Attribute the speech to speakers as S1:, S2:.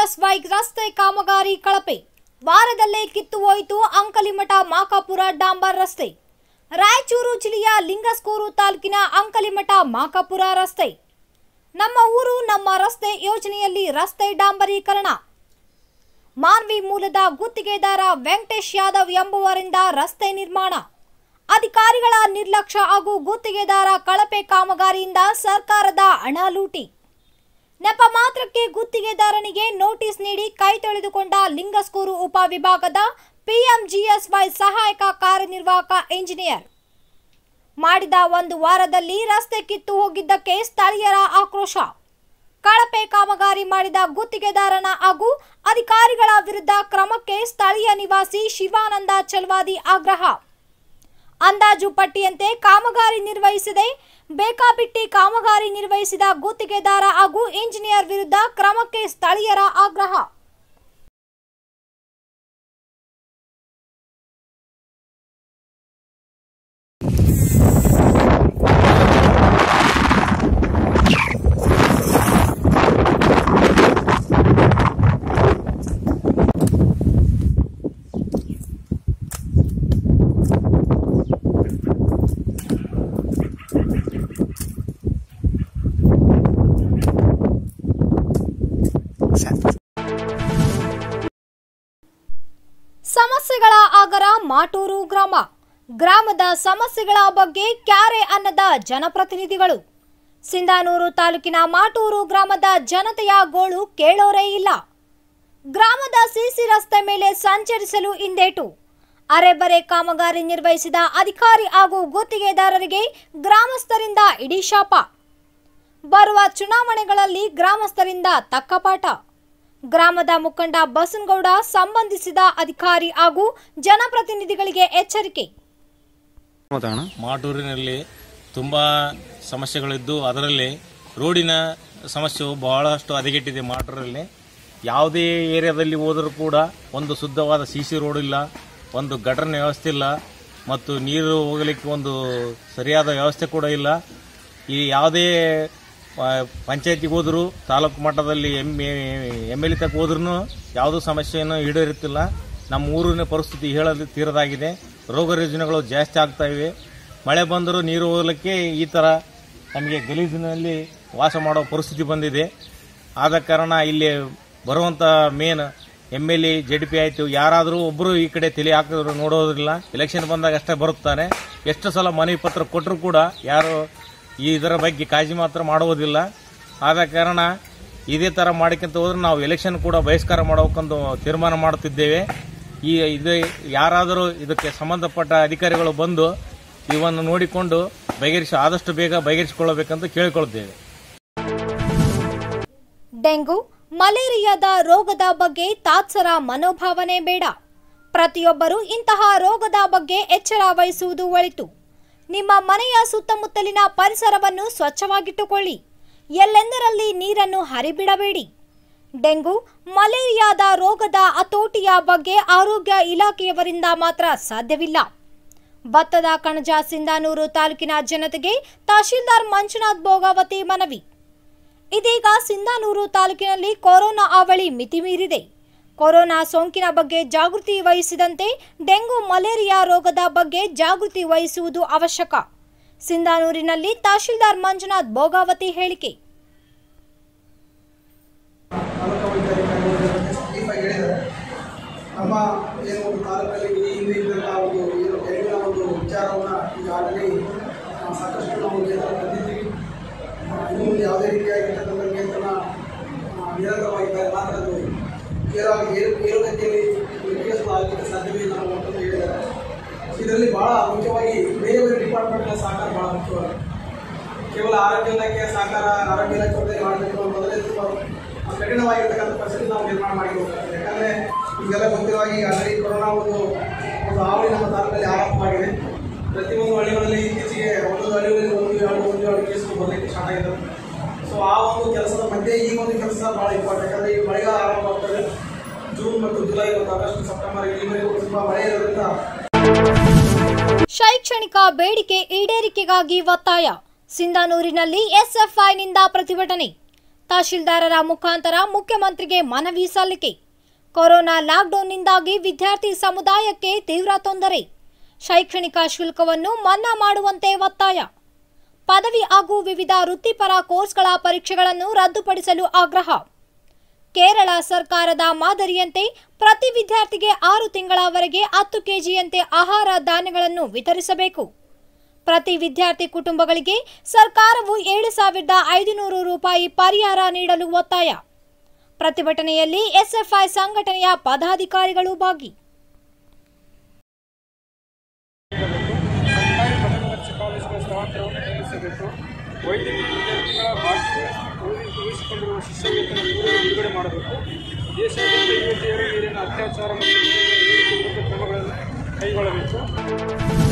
S1: PMGSY ರಸ್ತೆ ಕಾಮಗಾರಿ ಕಳಪೆ ವಾರದಲ್ಲೇ ಕಿತ್ತು ಹೋಯಿತು ಅಂಕಲಿಮಠ ಮಾಕಾಪುರ ಡಾಂಬರ್ ರಸ್ತೆ ರಾಯಚೂರು ಜಿಲ್ಲೆಯ ಲಿಂಗಸ್ಕೂರು ತಾಲೂಕಿನ ಅಂಕಲಿಮಠ ಮಾಕಾಪುರ ರಸ್ತೆ ನಮ್ಮ ಊರು ನಮ್ಮ ರಸ್ತೆ ಯೋಜನೆಯಲ್ಲಿ ರಸ್ತೆ ಡಾಂಬರೀಕರಣ ಮಾನ್ವಿ ಮೂಲದ ಗುತ್ತಿಗೆದಾರ ವೆಂಕಟೇಶ್ ಯಾದವ್ ಎಂಬುವರಿಂದ ರಸ್ತೆ ನಿರ್ಮಾಣ ಅಧಿಕಾರಿಗಳ ನಿರ್ಲಕ್ಷ್ಯ ಹಾಗೂ ಗುತ್ತಿಗೆದಾರ ಕಳಪೆ ಕಾಮಗಾರಿಯಿಂದ ಸರ್ಕಾರದ ಹಣ ಲೂಟಿ ನೆಪ ಮಾತ್ರಕ್ಕೆ ಗುತ್ತಿಗೆದಾರನಿಗೆ ನೋಟಿಸ್ ನೀಡಿ ಕೈ ತೊಳೆದುಕೊಂಡ ಲಿಂಗಸ್ಕೂರು ಉಪವಿಭಾಗದ ಪಿಎಂಜಿಎಸ್ವೈ ಸಹಾಯಕ ಕಾರ್ಯನಿರ್ವಾಹಕ ಇಂಜಿನಿಯರ್ ಮಾಡಿದ ಒಂದು ವಾರದಲ್ಲಿ ರಸ್ತೆ ಕಿತ್ತು ಹೋಗಿದ್ದಕ್ಕೆ ಸ್ಥಳೀಯರ ಆಕ್ರೋಶ ಕಳಪೆ ಕಾಮಗಾರಿ ಮಾಡಿದ ಗುತ್ತಿಗೆದಾರನ ಹಾಗೂ ಅಧಿಕಾರಿಗಳ ವಿರುದ್ಧ ಕ್ರಮಕ್ಕೆ ಸ್ಥಳೀಯ ನಿವಾಸಿ ಶಿವಾನಂದ ಚಲ್ವಾದಿ ಆಗ್ರಹ ಅಂದಾಜು ಪಟ್ಟಿಯಂತೆ ಕಾಮಗಾರಿ ನಿರ್ವಹಿಸದೆ ಬೇಕಾಬಿಟ್ಟಿ ಕಾಮಗಾರಿ ನಿರ್ವಹಿಸಿದ ಗುತ್ತಿಗೆದಾರ ಹಾಗೂ ಇಂಜಿನಿಯರ್ ವಿರುದ್ಧ ಕ್ರಮಕ್ಕೆ ಸ್ಥಳೀಯರ ಆಗ್ರಹ ಸಮಸ್ಯೆಗಳ ಆಗರ ಮಾಟೂರು ಗ್ರಾಮ ಗ್ರಾಮದ ಸಮಸ್ಯೆಗಳ ಬಗ್ಗೆ ಕ್ಯಾರೆ ಅನ್ನದ ಜನಪ್ರತಿನಿಧಿಗಳು ಸಿಂಧಾನೂರು ತಾಲೂಕಿನ ಮಾಟೂರು ಗ್ರಾಮದ ಜನತೆಯ ಗೋಳು ಕೇಳೋರೇ ಇಲ್ಲ ಗ್ರಾಮದ ಸಿಸಿ ರಸ್ತೆ ಮೇಲೆ ಸಂಚರಿಸಲು ಹಿಂದೇಟು ಅರೆಬರೆ ಕಾಮಗಾರಿ ನಿರ್ವಹಿಸಿದ ಅಧಿಕಾರಿ ಹಾಗೂ ಗುತ್ತಿಗೆದಾರರಿಗೆ ಗ್ರಾಮಸ್ಥರಿಂದ ಇಡೀ ಶಾಪ ಬರುವ ಚುನಾವಣೆಗಳಲ್ಲಿ ಗ್ರಾಮಸ್ಥರಿಂದ ತಕ್ಕ ಪಾಠ ಗ್ರಾಮದ ಮುಖಂಡ ಬಸನಗೌಡ ಸಂಬಂಧಿಸಿದ ಅಧಿಕಾರಿ ಹಾಗೂ ಜನಪ್ರತಿನಿಧಿಗಳಿಗೆ ಎಚ್ಚರಿಕೆ
S2: ಮಾತಾಡೋಣ
S3: ಮಾಟೂರಿನಲ್ಲಿ ತುಂಬ ಸಮಸ್ಯೆಗಳಿದ್ದು ಅದರಲ್ಲಿ ರೋಡಿನ ಸಮಸ್ಯೆಯು ಬಹಳಷ್ಟು ಹದಗೆಟ್ಟಿದೆ ಮಾಟೂರಲ್ಲಿ ಯಾವುದೇ ಏರಿಯಾದಲ್ಲಿ ಹೋದರೂ ಕೂಡ ಒಂದು ಶುದ್ಧವಾದ ಸಿ ಸಿ ರೋಡ್ ಇಲ್ಲ ಒಂದು ಗಟರ್ನ ವ್ಯವಸ್ಥೆ ಇಲ್ಲ ಮತ್ತು ನೀರು ಹೋಗಲಿಕ್ಕೆ ಒಂದು ಸರಿಯಾದ ವ್ಯವಸ್ಥೆ ಕೂಡ ಇಲ್ಲ ಈ ಯಾವುದೇ ಪಂಚಾಯತಿಗೆ ಹೋದರೂ ತಾಲೂಕು ಮಟ್ಟದಲ್ಲಿ ಎಮ್ ಎಮ್ ಎಲ್ ಎ ತಕ್ಕ ಹೋದ್ರೂ ಯಾವುದೂ ಸಮಸ್ಯೆಯನ್ನು ಈಡೇರುತ್ತಿಲ್ಲ ನಮ್ಮ ಊರಿನ ಪರಿಸ್ಥಿತಿ ಹೇಳಲು ತೀರದಾಗಿದೆ ರೋಗ ರುಜಿನಗಳು ಜಾಸ್ತಿ ಆಗ್ತಾ ಇವೆ ಮಳೆ ಬಂದರೂ ನೀರು ಹೋಗಲಿಕ್ಕೆ ಈ ಥರ ನಮಗೆ ಗಲೀಜಿನಲ್ಲಿ ವಾಸ ಮಾಡೋ ಪರಿಸ್ಥಿತಿ ಬಂದಿದೆ ಆದ ಕಾರಣ ಇಲ್ಲಿ ಬರುವಂಥ main M L A Z P ಆಯಿತು ಯಾರಾದರೂ ಒಬ್ಬರು ಈ ಕಡೆ ತಲೆ ಹಾಕಿದ್ರು ನೋಡೋದಿಲ್ಲ ಎಲೆಕ್ಷನ್ ಬಂದಾಗ ಅಷ್ಟೇ ಬರುತ್ತಾನೆ ಎಷ್ಟು ಸಲ ಮನವಿ ಪತ್ರ ಕೊಟ್ಟರು ಕೂಡ ಯಾರು ಈ ಇದರ ಬಗ್ಗೆ ಕಾಳಜಿ ಮಾತ್ರ ಮಾಡುವುದಿಲ್ಲ ಆದ ಕಾರಣ ಇದೇ ಥರ ಮಾಡಿಕೊಂತ ಹೋದ್ರೆ ನಾವು ಎಲೆಕ್ಷನ್ ಕೂಡ ಬಹಿಷ್ಕಾರ ಮಾಡಬೇಕಂದು ತೀರ್ಮಾನ ಮಾಡುತ್ತಿದ್ದೇವೆ ಈ ಇದು ಯಾರಾದರೂ ಇದಕ್ಕೆ ಸಂಬಂಧಪಟ್ಟ ಅಧಿಕಾರಿಗಳು ಬಂದು ಇವನ್ನು ನೋಡಿಕೊಂಡು ಬಗೆಹರಿಸಿ ಆದಷ್ಟು ಬೇಗ ಬಗೆಹರಿಸಿಕೊಳ್ಳಬೇಕಂತ ಕೇಳಿಕೊಳ್ಳುತ್ತೇವೆ
S1: ಡೆಂಗು ಮಲೇರಿಯಾದ ರೋಗದ ಬಗ್ಗೆ ತಾತ್ಸರ ಮನೋಭಾವನೆ ಬೇಡ ಪ್ರತಿಯೊಬ್ಬರು ಇಂತಹ ರೋಗದ ಬಗ್ಗೆ ಎಚ್ಚರ ವಹಿಸುವುದು ಒಳಿತು ನಿಮ್ಮ ಮನೆಯ ಸುತ್ತಮುತ್ತಲಿನ ಪರಿಸರವನ್ನು ಸ್ವಚ್ಛವಾಗಿಟ್ಟುಕೊಳ್ಳಿ ಎಲ್ಲೆಂದರಲ್ಲಿ ನೀರನ್ನು ಹರಿಬಿಡಬೇಡಿ ಡೆಂಗು ಮಲೇರಿಯಾದ ರೋಗದ ಹತೋಟಿಯ ಬಗ್ಗೆ ಆರೋಗ್ಯ ಇಲಾಖೆಯವರಿಂದ ಮಾತ್ರ ಸಾಧ್ಯವಿಲ್ಲ ಭತ್ತದ ಕಣಜ ಸಿಂಧಾನೂರು ತಾಲೂಕಿನ ಜನತೆಗೆ ತಹಶೀಲ್ದಾರ್ ಮಂಜುನಾಥ್ ಭೋಗಾವತಿ ಮನವಿ ಇದೀಗ ಸಿಂಧಾನೂರು ತಾಲೂಕಿನಲ್ಲಿ ಕೊರೋನಾ ಅವಳಿ ಮಿತಿಮೀರಿದೆ ಕೊರೋನಾ ಸೋಂಕಿನ ಬಗ್ಗೆ ಜಾಗೃತಿ ವಹಿಸಿದಂತೆ ಡೆಂಗು ಮಲೇರಿಯಾ ರೋಗದ ಬಗ್ಗೆ ಜಾಗೃತಿ ವಹಿಸುವುದು ಅವಶ್ಯಕ ಸಿಂಧಾನೂರಿನಲ್ಲಿ ತಹಶೀಲ್ದಾರ್ ಮಂಜುನಾಥ್ ಭೋಗಾವತಿ ಹೇಳಿಕೆ
S4: ತಾಲೂಕು ವೈದ್ಯಾಧಿಕಾರಿಗಳು ಡೀಪಾಗಿ ಹೇಳಿದ್ದಾರೆ ನಮ್ಮ ಏನು ಒಂದು ತಾಲೂಕಲ್ಲಿ ಈ ಹಿಂದೆ ಇದ್ದಂಥ ಒಂದು ಏನು ತೆರಿವಿನ ಒಂದು ವಿಚಾರವನ್ನು ಈಗಾಗಲೇ ಆ, ಸಾಕಷ್ಟು ನಾವು ನಿಯಂತ್ರಣ ತಂದಿದ್ದೀವಿ ಆ, ಇನ್ನು ಮುಂದೆ ಯಾವುದೇ ರೀತಿಯಾಗಿರ್ತಕ್ಕಂಥ ನಿಯಂತ್ರಣ ಆ, ನಿರಂತರವಾಗಿದ್ದರೆ ಮಾತ್ರ ಅದು ತೀವ್ರವಾಗಿ ಏರು ಏರುಗತಿಯಲ್ಲಿ ನಿರ್ವಹಿಸಲು ಆಗಲಿಕ್ಕೆ ಸಾಧ್ಯವಿಲ್ಲ ನಾವು ಅಂತ ಹೇಳಿದ್ದಾರೆ ಇದರಲ್ಲಿ ಭಾಳ ಮುಖ್ಯವಾಗಿ ಬೇರೆ ಬೇರೆ ಡಿಪಾರ್ಟ್ಮೆಂಟ್ಗಳ ಸಹಕಾರ ಭಾಳ ಮುಖ್ಯವಾಗಿದೆ ಕೇವಲ ಆರೋಗ್ಯ ಇಲಾಖೆಯ ಸಹಕಾರ ಆರೋಗ್ಯ ಇಲಾಖೆ ಜೊತೆ ಮಾಡಬೇಕು ಅನ್ನೋದರಲ್ಲಿ ತುಂಬ ಕಠಿಣವಾಗಿರ್ತಕ್ಕಂಥ ಪರಿಸ್ಥಿತಿ ನಾವು ನಿರ್ಮಾಣ ಮಾಡಿ ಹೋಗ್ತಾರೆ ಯಾಕಂದರೆ ಈಗೆಲ್ಲ ಗೊತ್ತಿರುವಾಗಿ ಆಲ್ರೆಡಿ ಕೊರೋನಾ ಒಂದು ಒಂದು ಹಾವಳಿ ನಮ್ಮ ತಾಲೂಕಲ್ಲಿ ಆರಂಭವಾಗಿದೆ ಪ್ರತಿಯೊಂದು ಹಳ್ಳಿಗಳಲ್ಲಿ ಇತ್ತೀಚೆಗೆ ಒಂದೊಂದು ಹಳ್ಳಿಗಳಲ್ಲಿ ಒಂದು ಎರಡು ಒಂದು ಎರಡು ಕೇಸ್ಗಳು ಬರಲಿಕ್ಕೆ ಸ್ಟಾರ್ಟ್ ಆಗಿದೆ ಸೊ ಆ ಒಂದು ಕೆಲಸದ ಮಧ್ಯೆ ಈ ಒಂದು ಕೆಲಸ ಭಾಳ ಇಂಪಾರ್ಟೆಂಟ್ ಯಾಕಂದರೆ ಈಗ ಮಳೆಗಾಲ ಆರಂಭವಾಗ್ತದೆ ಜೂನ್ ಮತ್ತು ಜುಲೈ ಮತ್ತು ಆಗಸ್ಟ್ ಸೆಪ್ಟೆಂಬರ್ ಇಲ್ಲಿವರೆಗೂ ತುಂಬ ಮಳೆ ಇರೋದ್ರಿಂದ
S1: ಶೈಕ್ಷಣಿಕ ಬೇಡಿಕೆ ಈಡೇರಿಕೆಗಾಗಿ ಒತ್ತಾಯ ಸಿಂಧಾನೂರಿನಲ್ಲಿ ಎಸ್ಎಫ್ಐನಿಂದ ಪ್ರತಿಭಟನೆ ತಹಶೀಲ್ದಾರರ ಮುಖಾಂತರ ಮುಖ್ಯಮಂತ್ರಿಗೆ ಮನವಿ ಸಲ್ಲಿಕೆ ಕೊರೋನಾ ಲಾಕ್ಡೌನ್ನಿಂದಾಗಿ ವಿದ್ಯಾರ್ಥಿ ಸಮುದಾಯಕ್ಕೆ ತೀವ್ರ ತೊಂದರೆ ಶೈಕ್ಷಣಿಕ ಶುಲ್ಕವನ್ನು ಮನ್ನಾ ಮಾಡುವಂತೆ ಒತ್ತಾಯ ಪದವಿ ಹಾಗೂ ವಿವಿಧ ವೃತ್ತಿಪರ ಕೋರ್ಸ್ಗಳ ಪರೀಕ್ಷೆಗಳನ್ನು ರದ್ದುಪಡಿಸಲು ಆಗ್ರಹ ಕೇರಳ ಸರ್ಕಾರದ ಮಾದರಿಯಂತೆ ಪ್ರತಿ ವಿದ್ಯಾರ್ಥಿಗೆ ಆರು ತಿಂಗಳವರೆಗೆ ಹತ್ತು ಕೆಜಿಯಂತೆ ಆಹಾರ ಧಾನ್ಯಗಳನ್ನು ವಿತರಿಸಬೇಕು ಪ್ರತಿ ವಿದ್ಯಾರ್ಥಿ ಕುಟುಂಬಗಳಿಗೆ ಸರ್ಕಾರವು ಏಳು ಸಾವಿರದ ಐದುನೂರು ರೂಪಾಯಿ ಪರಿಹಾರ ನೀಡಲು ಒತ್ತಾಯ ಪ್ರತಿಭಟನೆಯಲ್ಲಿ ಎಸ್ಎಫ್ಐ ಸಂಘಟನೆಯ ಪದಾಧಿಕಾರಿಗಳು ಭಾಗಿ
S5: ಸರ್ಕಾರಿ ಪ್ರಥಮ ದರ್ಜೆ ಕಾಲೇಜುಗಳ ಸ್ಥಳಾಂತರವನ್ನು ನಿಲ್ಲಿಸಬೇಕು ವೈದ್ಯಕೀಯ ವಿದ್ಯಾರ್ಥಿಗಳ ಬಾಕಿ ಉಳಿಸಿ- ಉಳಿಸಿಕೊಂಡಿರುವ ಶಿಷ್ಯ ವೇತನ ಕೂಡಲೇ ಬಿಡುಗಡೆ ಮಾಡಬೇಕು ದೇಶಾದ್ಯಂತ ಯುವತಿಯರ ಮೇಲಿನ ಅತ್ಯಾಚಾರ ಮತ್ತು ಏರಿಕೆ ವಿರುದ್ಧ ಕ್ರಮಗಳನ್ನು ಕೈಗೊಳ್ಳಬೇಕು